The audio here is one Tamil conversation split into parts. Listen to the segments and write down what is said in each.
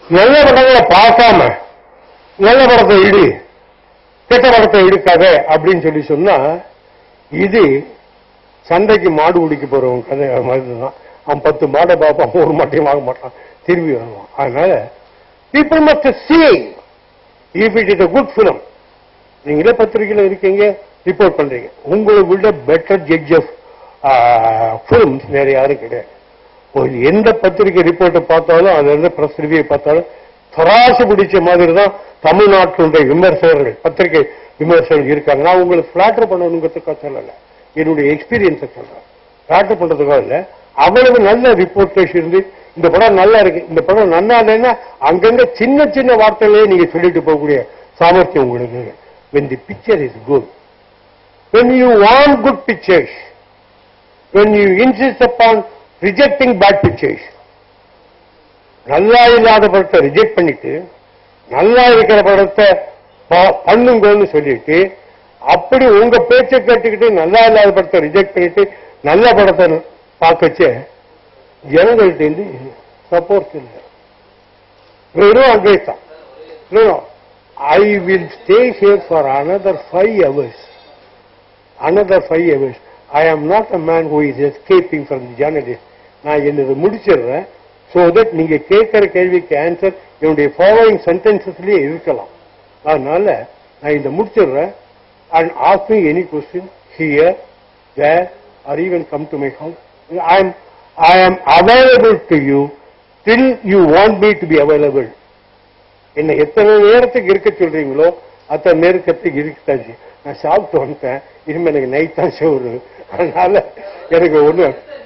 நல்ல படங்களை பார்க்காம நல்ல படத்தை இடு கெட்ட படத்தை எடுக்காத அப்படின்னு சொல்லி சொன்னா இது சண்டைக்கு மாடு பிடிக்க போறவன் கதை மாதிரி தான் அவன் பத்து மாடை பார்ப்பான் ஒரு மாட்டையும் வாங்க மாட்டான் திரும்பி வருவான் அதனால people must see if it is a good film நீங்களே பத்திரிகையில் இருக்கீங்க ரிப்போர்ட் பண்றீங்க உங்களை விட பெட்டர் ஜட்ஜ் ஆஃப் ஃபிலிம்ஸ் வேற யாரும் கிடையாது ஒரு எந்த பத்திரிகை ரிப்போர்ட்டை பார்த்தாலும் அதுல இருந்து பிரஸ் ரிவியூ பார்த்தாலும் தராசு பிடிச்ச மாதிரி தான் தமிழ்நாட்டினுடைய விமர்சகர்கள் பத்திரிகை விமர்சகர்கள் இருக்காங்க நான் உங்களுக்கு பிளாட்டர் பண்ணணுங்கிறதுக்காக சொல்லல என்னுடைய எக்ஸ்பீரியன்ஸை சொல்றேன் பிளாட்டர் பண்றதுக்காக இல்ல அவ்வளவு நல்ல ரிப்போர்ட்டர்ஸ் இருந்து இந்த படம் நல்லா இருக்கு இந்த படம் நல்லா இல்லைன்னா அங்கங்க சின்ன சின்ன வார்த்தைகளே நீங்க சொல்லிட்டு போகக்கூடிய சாமர்த்தியம் உங்களுக்கு இருக்கு. when the picture is good when you want good pictures when you insist upon rejecting bad pictures நல்லா இல்லாத படத்தை ரிஜெக்ட் பண்ணிட்டு நல்லா இருக்கிற படத்தை ப- பண்ணுங்கன்னு சொல்லிட்டு அப்படி உங்க பேச்சை கேட்டுக்கிட்டு நல்லா இல்லாத படத்தை ரிஜெக்ட் பண்ணிட்டு நல்ல படத்தை பார்க்கச்ச ஜனங்கள்ட்ட இருந்து சப்போர்ட் இல்லை வெறும் அட்வைஸ் தான் No, no. I will stay here for another five hours. Another five hours. I am not a man who is escaping from the journalist. நான் என்னது முடிச்சிடுறேன் so that நீங்க கேட்கிற கேள்விக்கு ஆன்சர் என்னுடைய ஃபாலோயிங் சென்டென்சஸ்லயே இருக்கலாம் அதனால நான் இந்த முடிச்சிடுறேன் and ask me any question here there are even come to my house I am I am available to you till you want me to be available என்ன எத்தனை நேரத்துக்கு இருக்க சொல்றீங்களோ அத்தனை நேரத்துக்கு இருக்கத்தாச்சு நான் சாப்பிட்டு வந்துட்டேன் இனிமே எனக்கு நைட் தான் சோறு அதனால எனக்கு ஒண்ணு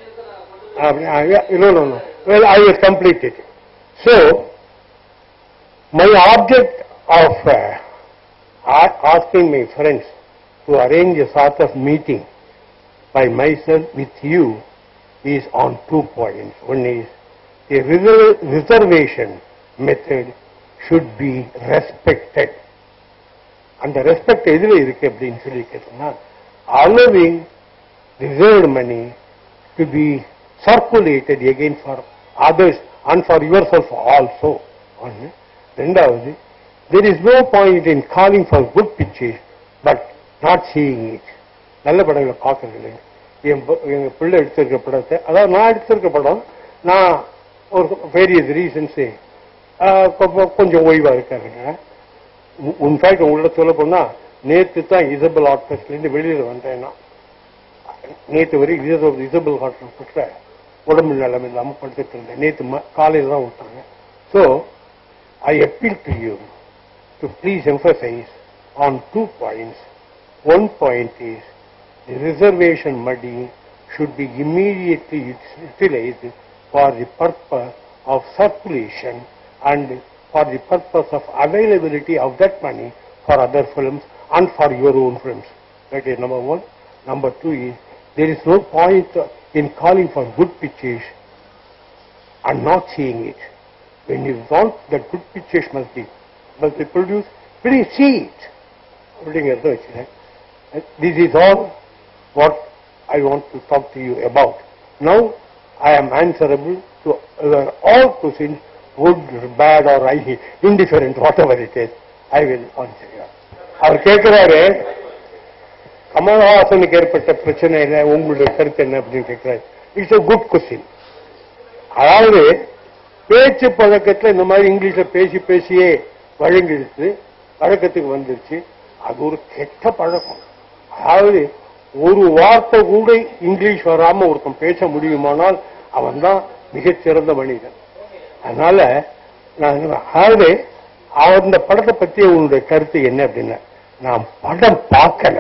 well I complete it so my object of asking my friends to arrange a sort of meeting by myself with you is on two points. One is the reser- reservation method should be respected. அந்த ரெஸ்பெக்ட் எதுல இருக்கு அப்படின்னு சொல்லி கேட்டோம்னா allowing reserved money to be circulated again for others and for yourself also. ஒண்ணு. ரெண்டாவது there is no point in calling for good pictures but not seeing it. நல்ல படங்களை பார்க்கறது இல்லைங்க என் ப- எங்க பிள்ளை எடுத்திருக்க படத்தை அதாவது நான் எடுத்திருக்க படம் நான் ஒரு வேரியஸ் ரீசன்ஸ் கொஞ்சம் ஓய்வா இருக்காருங்க இன்ஃபேக்ட் உங்கள்ட்ட சொல்ல போனா நேத்து தான் இசபல் ஹாஸ்பிட்டல் இருந்து வெளியில வந்தேன் நான் நேத்து வரை இசபல் இசபல் ஹாஸ்பிட்டல் உடம்பு நிலம் இல்லாம படுத்துட்டு இருந்தேன் நேத்து ம- காலையில தான் விட்டாங்க so I appeal to you to please emphasise on two points one point is the reservation மடி should be immediately utilized for the purpose of circulation and for the purpose of availability of that money for other films and for your own films. That is number one. Number two is there is no point in calling for good pictures and not seeing it. When you want that good pictures must be must be produced, please see it. அப்படிங்கிறத வச்சுக்கிறேன் This is all what I want to talk to you about. Now, I am answerable to uh, all questions, good, bad, or I- indifferent, whatever it is. I will answer you. அவர் கேட்கிறாரு கமல்ஹாசனுக்கு ஏற்பட்ட பிரச்சனையில உங்களுடைய கருத்து என்ன அப்படின்னு கேட்கிறாரு இட்ஸ் a குட் கொஸ்டின் அதாவது பேச்சு பழக்கத்துல இந்த மாதிரி இங்கிலீஷ்ல பேசி பேசியே வழங்கிடுச்சு பழக்கத்துக்கு வந்துருச்சு அது ஒரு கெட்ட பழக்கம் அதாவது ஒரு வார்த்தை கூட இங்கிலீஷ் வராம ஒருத்தன் பேச முடியுமானால் அவன் தான் மிகச்சிறந்த மனிதன் அதனால நான் அதாவது அந்த படத்தை பத்தி உன்னுடைய கருத்து என்ன அப்படின்னா நான் படம் பார்க்கல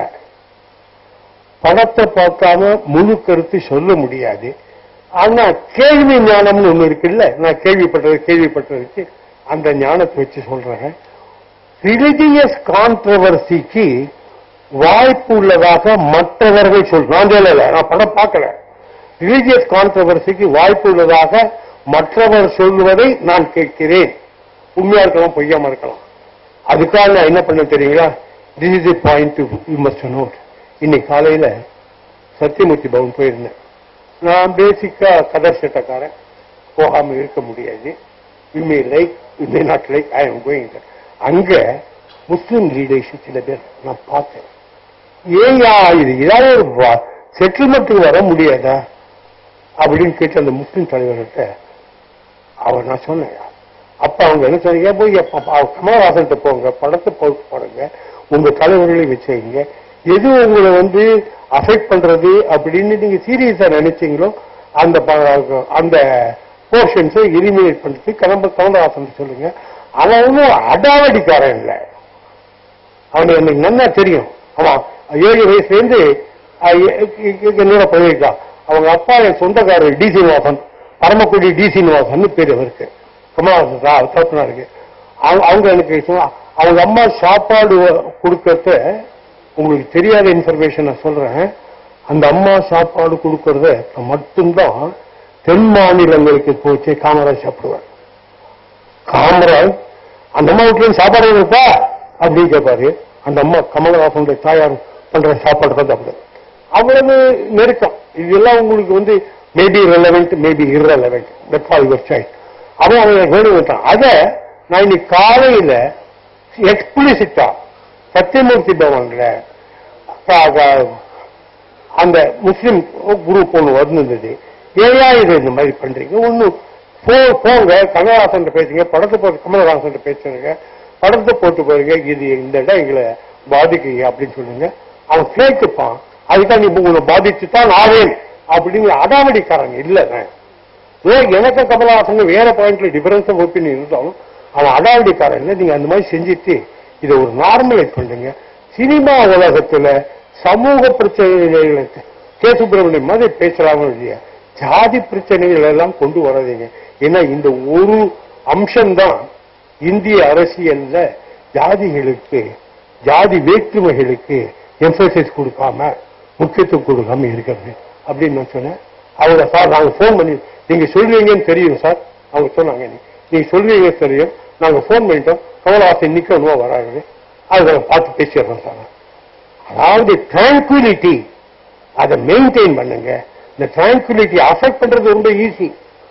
படத்தை பார்க்காம முழு கருத்து சொல்ல முடியாது ஆனா கேள்வி ஞானம்னு ஒண்ணு இருக்குல்ல நான் கேள்விப்பட்டது கேள்விப்பட்டதுக்கு அந்த ஞானத்தை வச்சு சொல்றேன் ரிலிஜியஸ் கான்ட்ரவர்சிக்கு வாய்ப்பு உள்ளதாக மற்றவர்கள் சொல் நான் சொல்லல நான் படம் பார்க்கல ரிலிஜியஸ் கான்ட்ரவர்சிக்கு வாய்ப்பு உள்ளதாக மற்றவர் சொல்வதை நான் கேட்கிறேன் உண்மையா இருக்கலாம் பொய்யாம இருக்கலாம் அதுக்காக நான் என்ன பண்ண தெரியுங்களா this is the point you must note இன்னைக்கு காலையில சத்தியமூர்த்தி பவன் போயிருந்தேன் நான் பேசிக்கா கதர் சட்டக்காரன் போகாம இருக்க முடியாது you may like you may not like I am going அங்க முஸ்லிம் லீடர்ஷிப் சில பேர் நான் பார்த்தேன் ஏயா இது ஏதாவது ஒரு செட்டில்மெண்ட்டுக்கு வர முடியாதா அப்படின்னு கேட்டு அந்த முஸ்லிம் தலைவர்கிட்ட அவர் நான் சொன்னேன் அப்ப அவங்க என்ன சொன்னீங்க போய் அப்ப- அப்ப கமலஹாசன் போங்க படத்தை போட்டு போடுங்க உங்க தலைவர்களை வச்சுங்க எது உங்களை வந்து அஃபெக்ட் பண்றது அப்படின்னு நீங்க சீரியஸா நினைச்சீங்களோ அந்த ப- அந்த போர்ஷன்ஸை எலிமினேட் பண்றது கமல கமலஹாசன் சொல்லுங்க அவன் ஒன்றும் அடாவடிக்காரன் இல்லை அவனுக்கு எனக்கு நல்லா தெரியும் அவன் ஏழு வயசுல இருந்து என்னோட போயிருக்கான் அவங்க அப்பா என் சொந்தக்காரர் டி சீனிவாசன் பரமக்குடி டி சீனிவாசன் பேர் அவருக்கு கமலஹாசன் தோப்பினாருக்கு அவங்க அவங்க எனக்கு சொன்னா- அவங்க அம்மா சாப்பாடு கொடுக்கறத உங்களுக்கு தெரியாத இன்ஃபர்மேஷன் நான் சொல்றேன் அந்த அம்மா சாப்பாடு கொடுக்கறத மட்டும்தான் தென் மாநிலங்களுக்கு போச்சு காமராஜ் சாப்பிடுவார் காமராஜ் அந்த அம்மா வீட்டுல இருந்து சாப்பாடு இருக்கா அப்படின்னு கேட்பாரு அந்த அம்மா கமலஹாசனுடைய தாயார் பண்ற சாப்பாடு தான் சாப்பிடுது அவ்வளவு நெருக்கம் இதெல்லாம் உங்களுக்கு வந்து maybe relevant maybe irrelevant that's all your child அவன் அவன் வேணுட்டான் அத நான் இன்னைக்கு காலையில எக்ஸ்பிளிசிட்டா சத்தியமூர்த்தி பவன்ல க- க- அந்த முஸ்லிம் குரூப் ஒன்று வந்திருந்தது ஏயா இது இந்த மாதிரி பண்றீங்க ஒண்ணு போ போங்க கமலஹாசன் பேசுங்க படத்தை போட்டு கமலஹாசன் பேசுங்க படத்தை போட்டு போறீங்க இது இந்த இடம் எங்களை பாதிக்குங்க அப்படின்னு சொல்லுங்க அவன் கேட்குப்பான் அதுக்காக நீ உங்களை பாதிச்சு தான் ஆவேன் அப்படிங்கிற அடாவடிக்காரங்க இல்லைங்க ஏன் எனக்கு கமலஹாசன் வேற பாயிண்ட்ல டிஃபரன்ஸ் ஆஃப் ஒப்பீனியன் இருந்தாலும் அவன் அடாவடிக்காரன் இல்லை நீங்க அந்த மாதிரி செஞ்சுட்டு இதை ஒரு நார்மலைட் பண்ணுங்க சினிமா உலகத்துல சமூக பிரச்சனைகளை கே சுப்பிரமணியம் மாதிரி பேசுறாங்க இல்லையா ஜாதி பிரச்சனைகள் எல்லாம் கொண்டு வராதீங்க ஏன்னா இந்த ஒரு அம்சம்தான் இந்திய அரசியல்ல ஜாதிகளுக்கு ஜாதி வேற்றுமைகளுக்கு எம்பசைஸ் கொடுக்காம முக்கியத்துவம் கொடுக்காம இருக்கிறது அப்படின்னு நான் சொன்னேன் அவங்க சார் நாங்க ஃபோன் பண்ணி நீங்க சொல்லுவீங்கன்னு தெரியும் சார் அவங்க சொன்னாங்க நீ- நீங்க சொல்லுவீங்கன்னு தெரியும் நாங்க ஃபோன் பண்ணிட்டோம் கமலஹாசன் இன்னைக்கு ஒன்றுவா வராங்க அதை பார்த்து பேசிடுறோம் சார் அதாவது டிராங்குலிட்டி அதை மெயின்டைன் பண்ணுங்க இந்த டிராங்குலிட்டி அஃபெக்ட் பண்றது ரொம்ப ஈஸி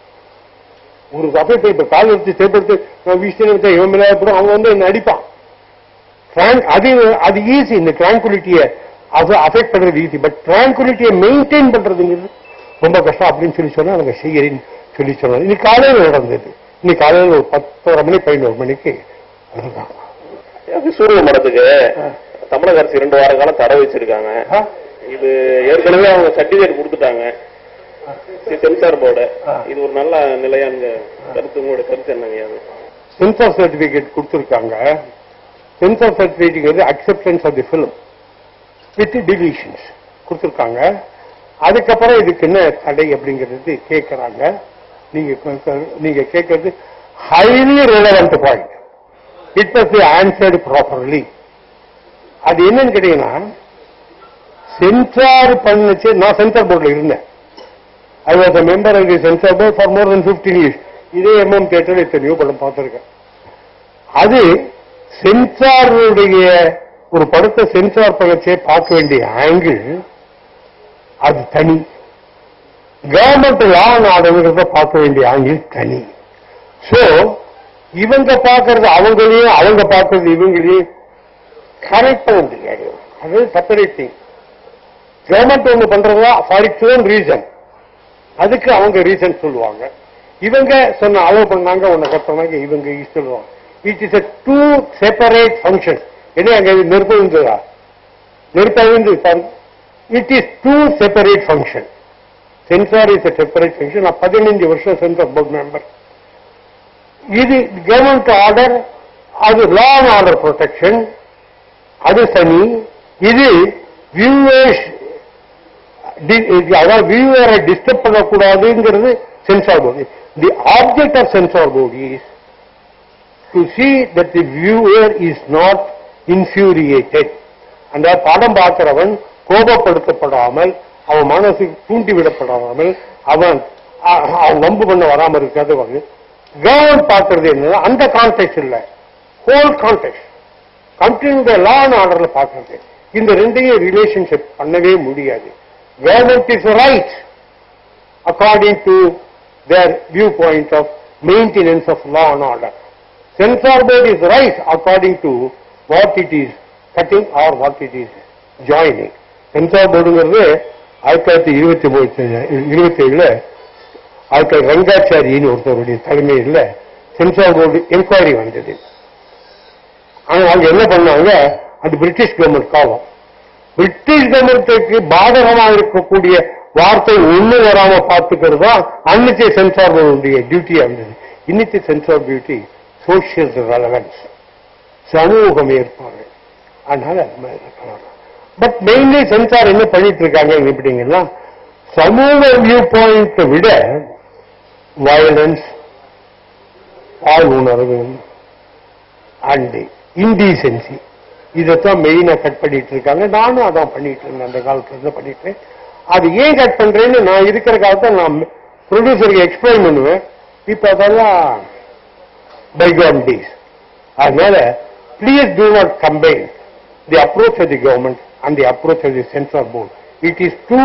ஒரு அஃபெக்ட் இப்ப கால் எடுத்து சேர்ப்படுத்து நான் வீசினு இவன் மேல அப்புறம் அவன் வந்து என்ன அடிப்பான் Tran- அது அது ஈஸி இந்த டிராங்குலிட்டியை அது அஃபெக்ட் பண்றது ஈஸி பட் டிராங்குலிட்டியை மெயின்டைன் பண்றதுங்கிறது ரொம்ப கஷ்டம் அப்படின்னு சொல்லி சொன்னா நாங்க செய்யறேன்னு சொல்லி சொன்னோம் இன்னைக்கு காலையில் நடந்தது இன்னைக்கு காலையில் ஒரு பத்தரை மணி பதினோரு மணிக்கு அதுதான் சூரிய மரத்துக்கு தமிழக அரசு இரண்டு வார காலம் தடை வச்சிருக்காங்க ஆ? இது ஏற்கனவே அவங்க சர்டிபிகேட் கொடுத்துட்டாங்க சி- சென்சார் போர்டு ஆ. இது ஒரு நல்ல நிலையான கருத்து உங்களோட கருத்து என்னங்க அது சென்சார் சர்டிபிகேட் கொடுத்திருக்காங்க censor certificate acceptance of the film with deletions கொடுத்திருக்காங்க அதுக்கப்புறம் இதுக்கு என்ன தடை அப்படிங்கிறது கேட்கறாங்க நீங்க கேட்க- நீங்க கேட்கறது highly relevant point it was answered properly அது என்னன்னு கேட்டீங்கன்னா சென்சார் பண்ணுச்சு நான் சென்சார் போர்டில் இருந்தேன் I was a member of the censor board for more than 15 years இதே எம்எம் தேட்டர் எத்தனையோ படம் பார்த்திருக்கேன் அது சென்சாருடைய ஒரு படத்தை சென்சார் பண்ணச்சே பார்க்க வேண்டிய ஆங்கிள் அது தனி கவர்மெண்ட் லா ஆர்டர்ங்கிறத பார்க்க வேண்டிய ஆங்கிள் தனி சோ இவங்க பார்க்கறது அவங்களையும் அவங்க பார்க்கறது இவங்களையும் கரெக்ட் பண்ண முடியாது அது செப்பரேட் திங் கவர்மெண்ட் ஒண்ணு பண்றதா ஃபார் இட்ஸ் ஓன் ரீசன் அதுக்கு அவங்க ரீசன் சொல்லுவாங்க இவங்க சொன்ன அலோவ் பண்ணாங்க உன்னை கட்டுறாங்க இவங்க சொல்லுவாங்க it is a two separate function என்ன அங்க நெருப்பு இருந்ததா நெருப்பு இருந்து it is two separate function censor is a separate function நான் பதினைஞ்சு வருஷம் சென்சார் போர்ட் மெம்பர் இது கவர்மெண்ட் ஆர்டர் அது லா அண்ட் ஆர்டர் ப்ரொடெக்ஷன் அது தனி இது வியூவர்ஸ் அதாவது வியூவரை டிஸ்டர்ப் பண்ணக்கூடாதுங்கிறது censor board the object of censor board is to see that the viewer is not infuriated அந்த படம் பார்க்கிறவன் கோபப்படுத்தப்படாமல் அவன் மனசுக்கு தூண்டி விடப்படாமல் அவன் அ- அவன் வம்பு பண்ண வராம இருக்காது வந்து கவர்மெண்ட் பார்க்கறது என்னன்னா அந்த கான்டெக்ட் இல்ல whole context continue law and ஆர்டர்ல பார்க்கறது இந்த ரெண்டையும் ரிலேஷன்ஷிப் பண்ணவே முடியாது government is right according to their viewpoint of maintenance of law and order. Censor board is right according to what it is cutting or what it is joining. Censor போர்டுங்கிறது ஆயிரத்தி தொள்ளாயிரத்தி இருபத்தி மூணு இருபத்தி ஏழுல ஆயிரத்தி ரங்காச்சாரின்னு ஒருத்தருடைய தலைமையில் சென்சார் போர்டு என்கொயரி வந்தது ஆனா அவங்க என்ன பண்ணாங்க அது பிரிட்டிஷ் கவர்மெண்ட் காலம் பிரிட்டிஷ் கவர்மெண்ட்டுக்கு பாதகமா இருக்கக்கூடிய வார்த்தை ஒண்ணு வராம பார்த்துக்கிறது தான் அன்னைக்கு சென்சார் போர்டுடைய டியூட்டியா இருந்தது இன்னைக்கு சென்சார் டியூட்டி சோசியல் ரெலவன்ஸ் சமூகம் ஏற்பாடு அதனால அது மாதிரி இருக்கலாம் பட் மெயின்லி சென்சார் என்ன பண்ணிட்டு இருக்காங்க எப்படிங்கன்னா சமூக வியூ பாயிண்ட்டை விட வயலன்ஸ் ஆள் உணர்வு அண்ட் இன்டீசென்சி இதைத்தான் மெயினா கட் பண்ணிட்டு இருக்காங்க நானும் அதான் பண்ணிட்டு இருந்தேன் அந்த காலத்துல இருந்து பண்ணிட்டு அது ஏன் கட் பண்றேன்னு நான் இருக்கிற காலத்தை நான் ப்ரொடியூசருக்கு எக்ஸ்பிளைன் பண்ணுவேன் இப்ப அதெல்லாம் பைகான் டேஸ் அதனால please do not combine the approach of the government and the approach of the censor board it is two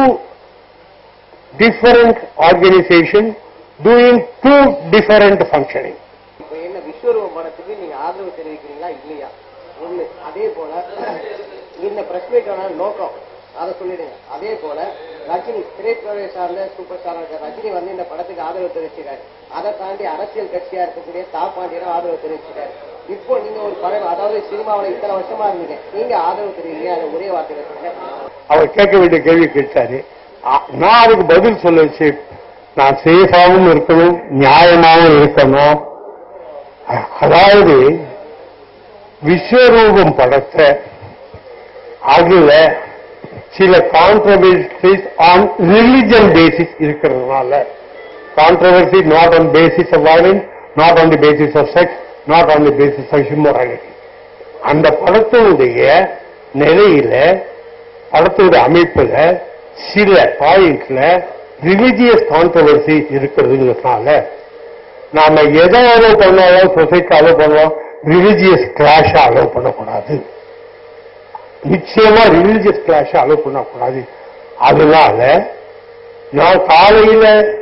different organisation doing two different functioning இப்ப என்ன விஸ்வரூப படத்துக்கு நீங்க ஆதரவு தெரிவிக்கிறீங்களா இல்லையா ஒண்ணு அதே போல இந்த பிரஸ் மீட்டோட நோக்கம் அதை சொல்லிடுங்க அதே போல ரஜினி திரைத்துறை சார்ந்த சூப்பர் ஸ்டார் ரஜினி வந்து இந்த படத்துக்கு ஆதரவு தெரிவிச்சிருக்காரு அதை தாண்டி அரசியல் கட்சியா இருக்கக்கூடிய தாப்பாண்டியரும் ஆதரவு தெரிவிச்சிருக்காரு இப்போ நீங்க ஒரு படம் அதாவது சினிமாவில் இத்தனை வருஷமா இருந்தீங்க நீங்க ஆதரவு தெரிவிங்க அதை ஒரே வார்த்தையில சொல்லுங்க அவர் கேட்க வேண்டிய கேள்வி கேட்டாரு அ- நான் அதுக்கு பதில் சொல்ல வச்சு நான் சேஃபாகவும் இருக்கணும் நியாயமாகவும் இருக்கணும் அ- அதாவது விஸ்வரூபம் படத்தை அதுல சில கான்ட்ரவர்சிஸ் ஆன் ரிலிஜன் பேசிஸ் இருக்கிறதுனால controversy not on basis of violence not on the basis of sex not on the basis of immorality அந்த படத்தினுடைய நிலையில படத்தோட அமைப்புல சில பாயிண்ட்ல ரிலிஜியஸ் கான்ட்ரவர்சி இருக்கிறதுங்கிறதுனால நாம எதை அலோவ் பண்ணாலும் சொசைட்டி அலோவ் பண்ணலாம் ரிலிஜியஸ் கிளாஷ அலோவ் பண்ணக்கூடாது நிச்சயமா ரிலிஜியஸ் கிளாஷ அலோவ் பண்ணக்கூடாது அதனால நான் காலையில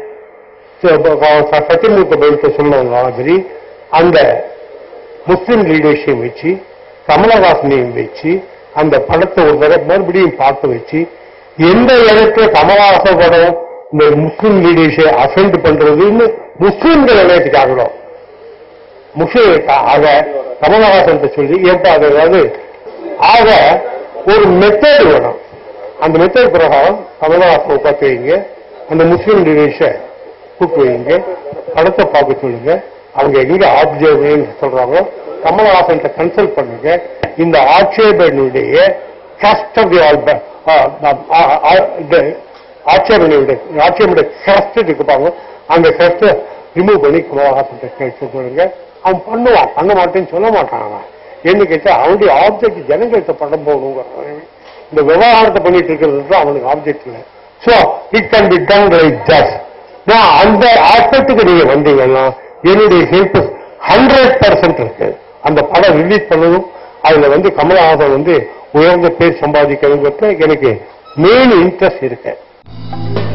சத்தியமூர்த்த பயிற்சி சொன்ன மாதிரி அந்த முஸ்லிம் லீடர்ஷிப் வச்சு கமலஹாசனையும் வச்சு அந்த படத்தை ஒரு தடவை மறுபடியும் பார்க்க வச்சு எந்த இடத்துல கமலஹாசன் படம் இந்த முஸ்லிம் லீடர்ஷிப் அசென்ட் பண்றதுன்னு முஸ்லிம்கள் நிலையத்துக்காகணும் முஸ்லிம் ஆக கமலஹாசன் சொல்லி ஏப்பா அது அதாவது ஆக ஒரு மெத்தட் வேணும் அந்த மெத்தட் பிரகாரம் கமலஹாசன் உட்காந்து வைங்க அந்த முஸ்லிம் லீடர்ஷை கூப்பிட்டு வைங்க படத்தை பார்க்க சொல்லுங்க அவங்க எங்க ஆப்ஜெக்ட் சொல்றாங்க கமலஹாசன் கன்சல்ட் பண்ணுங்க இந்த ஆட்சேபனுடைய கஸ்ட் ஆஃப் தி ஆட்சேபனுடைய ஆட்சேபனுடைய கஸ்ட் இருப்பாங்க அந்த கஸ்ட்டை ரிமூவ் பண்ணி கமலஹாசன் கேட்க சொல்லுங்க அவன் பண்ணுவான் பண்ண மாட்டேன்னு சொல்ல மாட்டான் அவன் என்ன கேட்டா அவனுடைய ஆப்ஜெக்ட் ஜனங்கள்கிட்ட படம் போகணுங்கிற இந்த விவகாரத்தை பண்ணிட்டு இருக்கிறது தான் அவனுக்கு ஆப்ஜெக்ட் இல்லை so it can be done like just நான் அந்த ஆஸ்பெக்டுக்கு நீங்க வந்தீங்கன்னா என்னுடைய ஹெல்ப் ஹண்ட்ரட் பர்சன்ட் இருக்கு அந்த படம் ரிலீஸ் பண்ணணும் அதுல வந்து கமலஹாசன் வந்து உயர்ந்த பேர் சம்பாதிக்கணுங்கிறத எனக்கு மெயின் இன்ட்ரெஸ்ட் இருக்கு